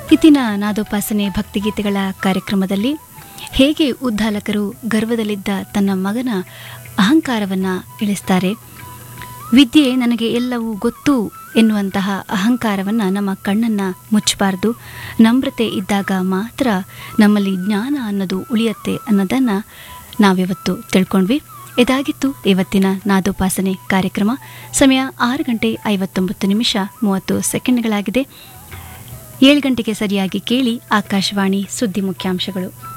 ಇತ್ತಿನ ನಾದೋಪಾಸನೆ ಭಕ್ತಿಗೀತೆಗಳ ಕಾರ್ಯಕ್ರಮದಲ್ಲಿ ಹೇಗೆ ಉದ್ದಾಲಕರು ಗರ್ವದಲ್ಲಿದ್ದ ತನ್ನ ಮಗನ ಅಹಂಕಾರವನ್ನು ಇಳಿಸ್ತಾರೆ ವಿದ್ಯೆ ನನಗೆ ಎಲ್ಲವೂ ಗೊತ್ತು ಎನ್ನುವಂತಹ ಅಹಂಕಾರವನ್ನು ನಮ್ಮ ಕಣ್ಣನ್ನು ಮುಚ್ಚಬಾರ್ದು ನಮ್ರತೆ ಇದ್ದಾಗ ಮಾತ್ರ ನಮ್ಮಲ್ಲಿ ಜ್ಞಾನ ಅನ್ನೋದು ಉಳಿಯತ್ತೆ ಅನ್ನೋದನ್ನು ನಾವಿವತ್ತು ತಿಳ್ಕೊಂಡ್ವಿ ಇದಾಗಿತ್ತು ಇವತ್ತಿನ ನಾದೋಪಾಸನೆ ಕಾರ್ಯಕ್ರಮ ಸಮಯ ಆರು ಗಂಟೆ ಐವತ್ತೊಂಬತ್ತು ನಿಮಿಷ ಮೂವತ್ತು ಸೆಕೆಂಡ್ಗಳಾಗಿದೆ ಏಳು ಗಂಟೆಗೆ ಸರಿಯಾಗಿ ಕೇಳಿ ಆಕಾಶವಾಣಿ ಸುದ್ದಿ ಮುಖ್ಯಾಂಶಗಳು